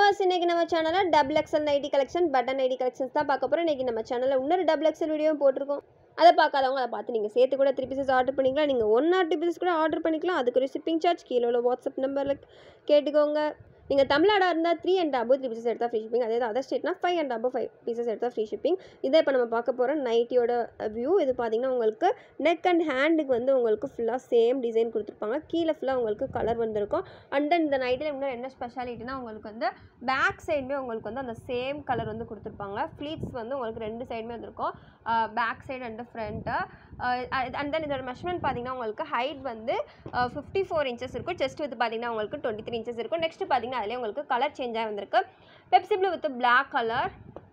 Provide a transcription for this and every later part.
viewers இன்னைக்கு நம்ம சேனலில் double XL nighty collection button nighty collections தான் பார்க்க போகிறோம் இன்னைக்கு நம்ம சேனலில் இன்னொரு டபுள் எக்ஸல் வீடியோவும் போட்டிருக்கோம் அதை பார்க்காதவங்க அதை பார்த்து நீங்கள் சேர்த்து கூட த்ரீ பீசஸ் ஆர்டர் பண்ணிக்கலாம் நீங்கள் ஒன் ஆர் டூ பீசஸ் கூட ஆர்டர் பண்ணிக்கலாம் அதுக்கு ஒரு ஷிப்பிங் சார்ஜ் கீழே உள்ள வாட்ஸ்அப் நம்பரில் கேட்டுக்கோங்க நீங்கள் தமிழ்நாடாக இருந்தால் three and above three pieces எடுத்தால் ஃப்ரீ ஷிப்பிங் அதே அதர் ஸ்டேட்னா five and above five pieces எடுத்தால் ஃப்ரீ ஷிப்பிங் இதை இப்போ நம்ம பார்க்க போகிற நைட்டியோட வியூ இது பார்த்தீங்கன்னா உங்களுக்கு நெக் அண்ட் ஹேண்டுக்கு வந்து உங்களுக்கு ஃபுல்லாக சேம் டிசைன் கொடுத்துருப்பாங்க கீழே ஃபுல்லாக உங்களுக்கு கலர் வந்திருக்கும் அண்ட் தென் இந்த நைட்டில் இன்னும் என்ன ஸ்பெஷாலிட்டினா உங்களுக்கு வந்து பேக் சைடுமே உங்களுக்கு வந்து அந்த சேம் கலர் வந்து கொடுத்துருப்பாங்க ஃப்ளீட்ஸ் வந்து உங்களுக்கு ரெண்டு சைடுமே வந்திருக்கும் back side and front and then இதோட மெஷர்மெண்ட் பார்த்தீங்கன்னா உங்களுக்கு ஹைட் வந்து ஃபிஃப்டி ஃபோர் இன்ச்சஸ் இருக்கும் செஸ்ட் வந்து பார்த்தீங்கன்னா உங்களுக்கு டுவெண்ட்டி த்ரீ இன்ச்சஸ் இருக்கும் நெக்ஸ்ட் பார்த்தீங்கன்னா அதிலே உங்களுக்கு கலர் சேஞ்ச் ஆகி வந்திருக்கு Pepsi blue with black colour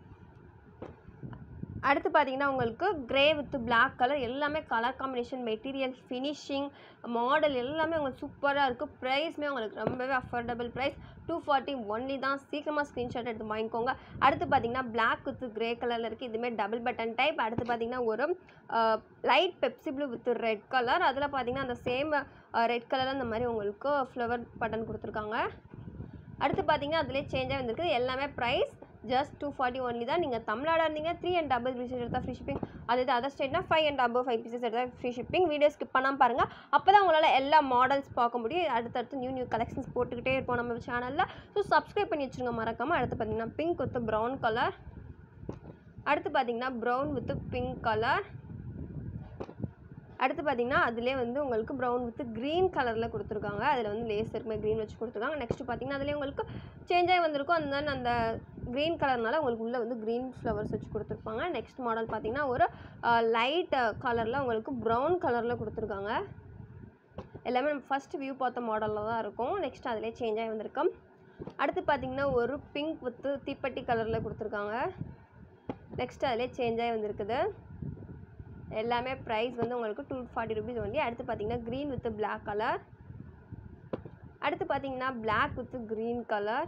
அடுத்து பார்த்தீங்கன்னா உங்களுக்கு கிரே வித் பிளாக் கலர் எல்லாமே colour combination material finishing model எல்லாமே உங்களுக்கு சூப்பராக இருக்குது ப்ரைஸ்மே உங்களுக்கு ரொம்பவே affordable price two forty only தான் சீக்கிரமாக ஸ்க்ரீன்ஷாட் எடுத்து வாங்கிக்கோங்க அடுத்து பார்த்தீங்கன்னா பிளாக் வித் கிரே கலரில் இருக்குது இதுவுமே டபுள் பட்டன் டைப் அடுத்து பார்த்தீங்கன்னா ஒரு light Pepsi blue with red colour அதில் பார்த்தீங்கன்னா அந்த சேம் ரெட் கலரில் இந்த மாதிரி உங்களுக்கு ஃப்ளவர் பட்டன் கொடுத்துருக்காங்க அடுத்து பார்த்தீங்கன்னா அதிலே சேஞ்சாக வந்திருக்கு எல்லாமே price just two forty only தான் நீங்கள் தமிழ்நாடாக இருந்தீங்க த்ரீ அண்ட் டபுள் பீசஸ் எடுத்தால் ஃப்ரீ ஷிப்பிங் அது இது அதர் ஸ்டேட்னா five and double five pieces எடுத்தால் ஃப்ரீ ஷிப்பிங் வீடியோ ஸ்கிப் பண்ணாமல் பாருங்கள் அப்போ தான் உங்களால் எல்லா மாடல்ஸ் பார்க்க முடியும் அடுத்தடுத்து நியூ நியூ கலெக்ஷன்ஸ் போட்டுக்கிட்டே இருப்போம் நம்ம சேனலில் ஸோ சப்ஸ்கிரைப் பண்ணி வச்சுருங்க மறக்காமல் அடுத்து பார்த்தீங்கன்னா பிங்க் வித் ப்ரௌன் கலர் அடுத்து பார்த்தீங்கன்னா ப்ரௌன் வித் பிங்க் கலர் அடுத்து பார்த்தீங்கன்னா அதிலே வந்து உங்களுக்கு ப்ரௌன் வித் க்ரீன் கலரில் கொடுத்துருக்காங்க அதில் வந்து லேஸ் இருக்குமே க்ரீன் வச்சு கொடுத்துருக்காங்க நெக்ஸ்ட் பார்த்தீங்கன்னா அதிலே உங்களுக்கு சேஞ்ச் ஆகி வந்திருக்கும் அந்த அந்த க்ரீன் கலர்னால உங்களுக்கு உள்ளே வந்து க்ரீன் ஃப்ளவர்ஸ் வச்சு கொடுத்துருப்பாங்க நெக்ஸ்ட் மாடல் பார்த்தீங்கன்னா ஒரு லைட் கலரில் உங்களுக்கு ப்ரௌன் கலரில் கொடுத்துருக்காங்க எல்லாமே நம்ம ஃபஸ்ட் வியூ பார்த்த மாடலில் தான் இருக்கும் நெக்ஸ்ட் அதிலே சேஞ்ச் ஆகி வந்திருக்கும் அடுத்து பார்த்தீங்கன்னா ஒரு பிங்க் வித்து தீப்பெட்டி கலரில் கொடுத்துருக்காங்க நெக்ஸ்ட் அதிலே சேஞ்ச் ஆகி வந்திருக்குது எல்லாமே ப்ரைஸ் வந்து உங்களுக்கு டூ ஃபார்ட்டி ருபீஸ் ஒன்லி அடுத்து பார்த்தீங்கன்னா க்ரீன் வித் பிளாக் கலர் அடுத்து பார்த்தீங்கன்னா பிளாக் வித் க்ரீன் கலர்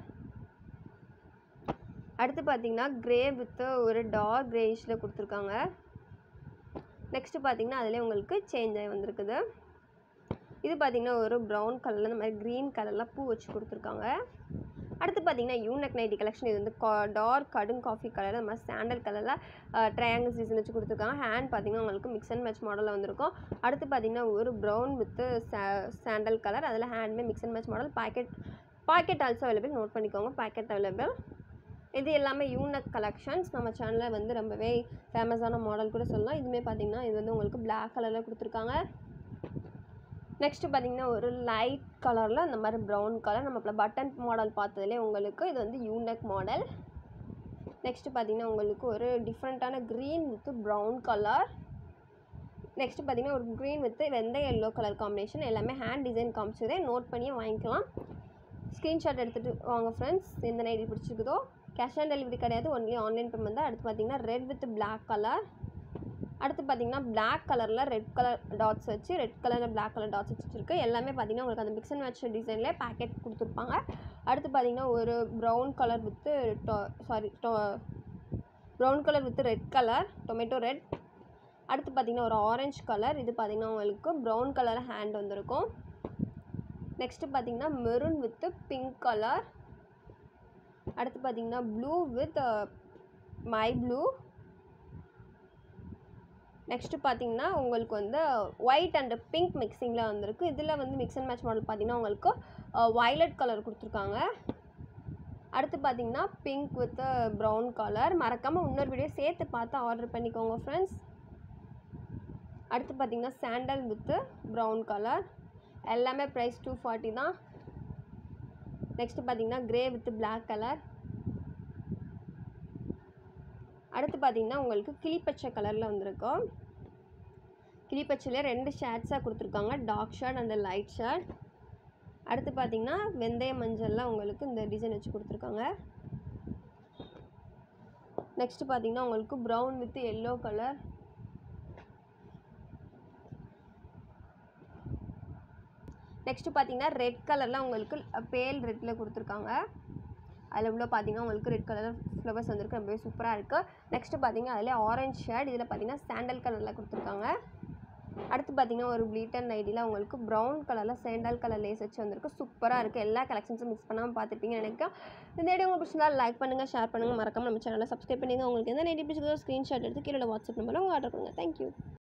அடுத்து பார்த்தீங்கன்னா க்ரே வித் ஒரு டார்க் க்ரேஷில் கொடுத்துருக்காங்க நெக்ஸ்ட்டு பார்த்தீங்கன்னா அதிலே உங்களுக்கு சேஞ்ச் ஆகி வந்திருக்குது இது பார்த்தீங்கன்னா ஒரு ப்ரௌன் கலரில் இந்த மாதிரி க்ரீன் கலரில் பூ வச்சு கொடுத்துருக்காங்க அடுத்து பார்த்தீங்கன்னா யூனக் நைட்டி கலெக்ஷன் இது வந்து கா டார்க் கடும் காஃபி கலர் அந்த மாதிரி சாண்டல் கலரில் ட்ரையாங்கிள் சீசன் வச்சு கொடுத்துருக்காங்க ஹேண்ட் பார்த்தீங்கன்னா உங்களுக்கு மிக்ஸ் அண்ட் மேட்ச் மாடலில் வந்திருக்கும் அடுத்து பார்த்தீங்கன்னா ஒரு ப்ரௌன் வித் சாண்டல் கலர் அதில் ஹேண்ட்மே mix and match model pocket pocket also available note பண்ணிக்கோங்க பாக்கெட் அவைலபிள் இது எல்லாமே யூனக் கலெக்ஷன்ஸ் நம்ம சேனலில் வந்து ரொம்பவே ஃபேமஸான மாடல் கூட சொல்லலாம் இதுவுமே பார்த்தீங்கன்னா இது வந்து உங்களுக்கு பிளாக் கலரில் கொடுத்துருக்காங்க நெக்ஸ்ட்டு பார்த்தீங்கன்னா ஒரு லைட் கலரில் இந்த மாதிரி ப்ரௌன் கலர் நம்ம பட்டன் மாடல் பார்த்ததுலேயே உங்களுக்கு இது வந்து யூனக் மாடல் நெக்ஸ்ட்டு பார்த்தீங்கன்னா உங்களுக்கு ஒரு டிஃப்ரெண்ட்டான green with brown colour next பார்த்தீங்கன்னா ஒரு க்ரீன் வித் வெந்தய எல்லோ கலர் காம்பினேஷன் எல்லாமே ஹேண்ட் டிசைன் காமிச்சதே நோட் பண்ணியே வாங்கிக்கலாம் ஸ்க்ரீன்ஷாட் எடுத்துகிட்டு வாங்க ஃப்ரெண்ட்ஸ் எந்த நைட்டி பிடிச்சிருக்குதோ கேஷ் ஆன் டெலிவரி கிடையாது ஒன்லி ஆன்லைன் பேமெண்ட் தான் அடுத்து பார்த்தீங்கன்னா ரெட் வித் பிளாக் கலர் அடுத்து பார்த்தீங்கன்னா பிளாக் கலரில் ரெட் கலர் டாட்ஸ் வச்சு ரெட் கலரில் பிளாக் கலர் டாட்ஸ் வச்சுருக்கு எல்லாமே பார்த்தீங்கன்னா உங்களுக்கு அந்த மிக்ஸ் அண்ட் மேட்ச் டிசைன்லேயே பேக்கெட் கொடுத்துருப்பாங்க அடுத்து பார்த்தீங்கன்னா ஒரு brown colour with sorry brown colour with red colour tomato red அடுத்து பார்த்தீங்கன்னா ஒரு ஆரஞ்சு கலர் இது பார்த்தீங்கன்னா உங்களுக்கு ப்ரௌன் கலர் ஹேண்ட் வந்திருக்கும் நெக்ஸ்ட்டு பார்த்தீங்கன்னா மெரூன் வித்து பிங்க் கலர் அடுத்து பார்த்தீங்கன்னா blue with my blue next பார்த்தீங்கன்னா உங்களுக்கு வந்து ஒயிட் அண்ட் பிங்க் மிக்சிங்கில் வந்திருக்கு இதில் வந்து மிக்ஸ் அண்ட் மேட்ச் மாடல் பார்த்தீங்கன்னா உங்களுக்கு வயலட் கலர் கொடுத்துருக்காங்க அடுத்து பார்த்தீங்கன்னா பிங்க் வித் ப்ரௌன் கலர் மறக்காமல் இன்னொரு வீடியோ சேர்த்து பார்த்து ஆர்டர் பண்ணிக்கோங்க ஃப்ரெண்ட்ஸ் அடுத்து பார்த்தீங்கன்னா சாண்டல் வித்து ப்ரௌன் கலர் எல்லாமே ப்ரைஸ் டூ ஃபார்ட்டி தான் நெக்ஸ்ட்டு பார்த்தீங்கன்னா க்ரே வித் பிளாக் கலர் அடுத்து பார்த்தீங்கன்னா உங்களுக்கு கிளிப்பச்சை கலரில் வந்திருக்கும் கிளிப்பச்சையில் ரெண்டு ஷேர்ட்ஸாக கொடுத்துருக்காங்க dark shirt and light shirt அடுத்து பார்த்தீங்கன்னா வெந்தய மஞ்சளில் உங்களுக்கு இந்த டிசைன் வச்சு கொடுத்துருக்காங்க நெக்ஸ்ட்டு பார்த்தீங்கன்னா உங்களுக்கு brown with yellow colour next பார்த்தீங்கன்னா ரெட் கலரில் உங்களுக்கு பேல் ரெட்டில் கொடுத்துருக்காங்க அதில் உள்ள பார்த்தீங்கன்னா உங்களுக்கு ரெட் கலர் ஃப்ளவர்ஸ் வந்திருக்கு ரொம்பவே சூப்பராக இருக்குது நெக்ஸ்ட்டு பார்த்தீங்கன்னா அதில் ஆரஞ்ச் ஷேட் இதில் பார்த்தீங்கன்னா சாண்டல் கலரில் கொடுத்துருக்காங்க அடுத்து பார்த்தீங்கன்னா ஒரு ப்ளீட்டன் நைட்டியில் உங்களுக்கு ப்ரௌன் கலரில் சேண்டல் கலர் லேஸ் வச்சு வந்திருக்கு சூப்பராக இருக்குது எல்லா கலெக்ஷன்ஸும் மிஸ் பண்ணாமல் பார்த்துருப்பீங்கன்னு நினைக்கிறேன் இந்த வீடியோ உங்களுக்கு பிடிச்சிருந்தா லைக் பண்ணுங்கள் ஷேர் பண்ணுங்கள் மறக்காம நம்ம சேனலை சப்ஸ்கிரைப் பண்ணுங்கள் உங்களுக்கு எந்த நைட்டி பிடிச்சிருக்கோ ஸ்க்ரீன்ஷாட் எடுத்து கீழே வாட்ஸ்அப் நம்பரில் உங்கள் ஆர்டர் பண்ணுங்கள் தேங்க்யூ